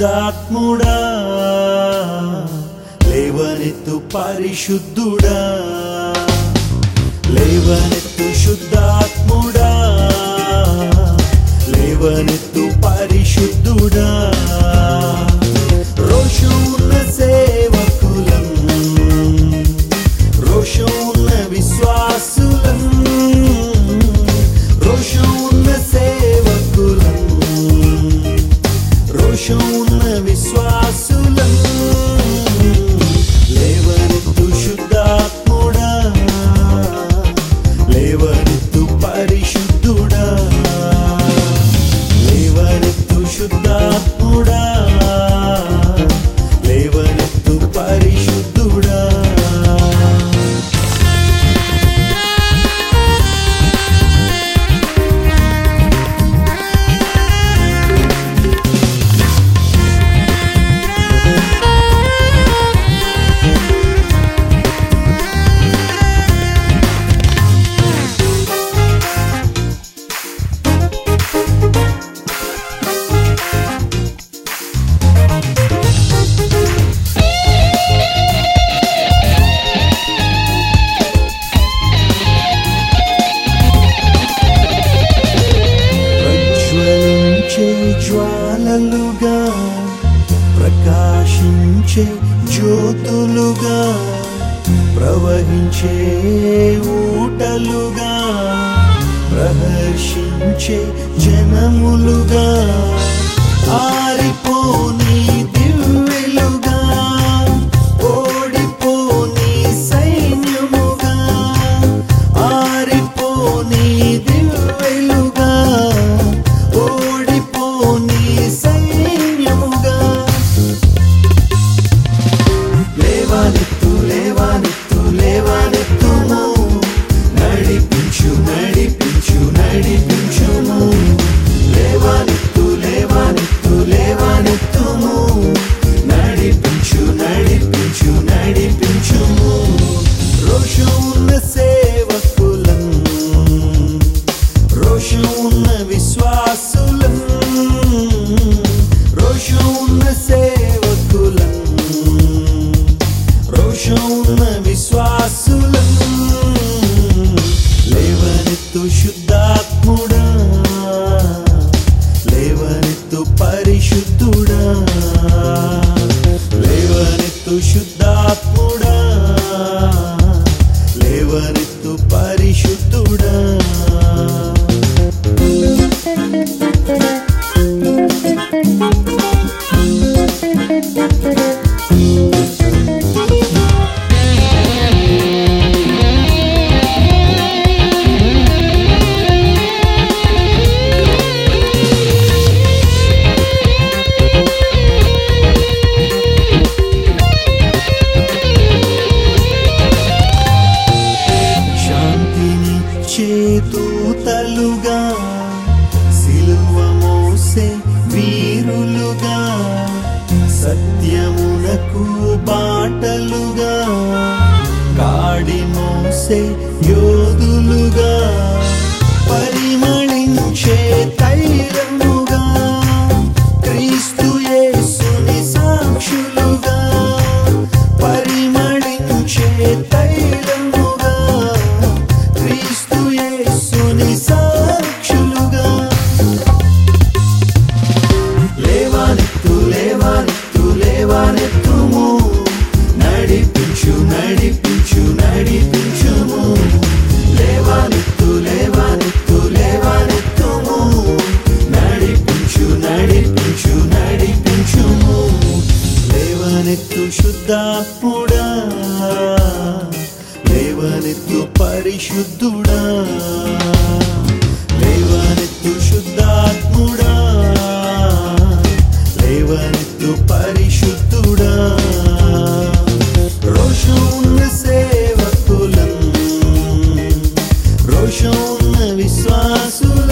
పరిశుద్ధాత్ముడా లేవనెత్తు పరిశుద్ధుడా లేవనెత్తు శుద్ధాత్ముడా లేవనెత్తు పరిశుద్ధుడా రోషున్న సేవకులం రోషున్న విశ్వాసులం రోషున్న సేవకులం రోషున్న విశ్వాసులం లేవనెత్తు శుద్ధాత్ముడా లేవనెత్తు పరిశుద్ధుడా లేవనెత్తు శుద్ధాత్ముడా లేవనెత్తు పరిశుద్ధుడా ప్రజ్వలించే జ్వాలలుగా ప్రకాశించే జ్యోతులుగా ప్రవహించే ఊటలుగా ప్రహర్షించే జనములుగా ఆరిపోని దివ్వెలుగా ఓడిపోని సైన్యముగా ఆరిపోని దివ్వెలుగా ఓడిపోని సైన్యముగా లేవానెత్తు లేవానెత్తు లేవానెత్తుము నడిపించు నడిపించు నడిపించుము లేవానెత్తు లేవానెత్తు లేవానెత్తుము నడిపించు నడిపించు నడిపించుము రోషున్న సేవకులం రోషున్న విశ్వాసులం రోషున్న సేవకులం రోషున్న విశ్వాసులం లేవనెత్తు శుద్ధాత్ముడా లేవనెత్తు పరిశుద్ధుడా లేవనెత్తు శుద్ధాత్ముడా లేవనెత్తు పరిశుద్ధుడా శాంతిని చేతూతలుగా సిలువ మోసే వీరులుగా సత్యమునకు బాటలుగా కాడి మోసే యోధులుగా పరిమళించే తైలముగా క్రీస్తు యేసుని సాక్షులుగా పరిమళించే తైలముగా క్రీస్తు యేసుని సాక్షులుగా లేవానెత్తు లేవానెత్తు లేవానెత్తుము నడిపించు నడిపించు నడిపించుము లేవానెత్తు లేవానెత్తు లేవానెత్తుము నడిపించు నడిపించు నడిపించుము లేవనెత్తు శుద్ధాత్ముడా లేవనెత్తు పరిశుద్ధుడా లేవనెత్తు శుద్ధాత్ముడా లేవనెత్తు పరిశుద్ధుడా రోషున్న సేవకులం రోషున్న విశ్వాసులం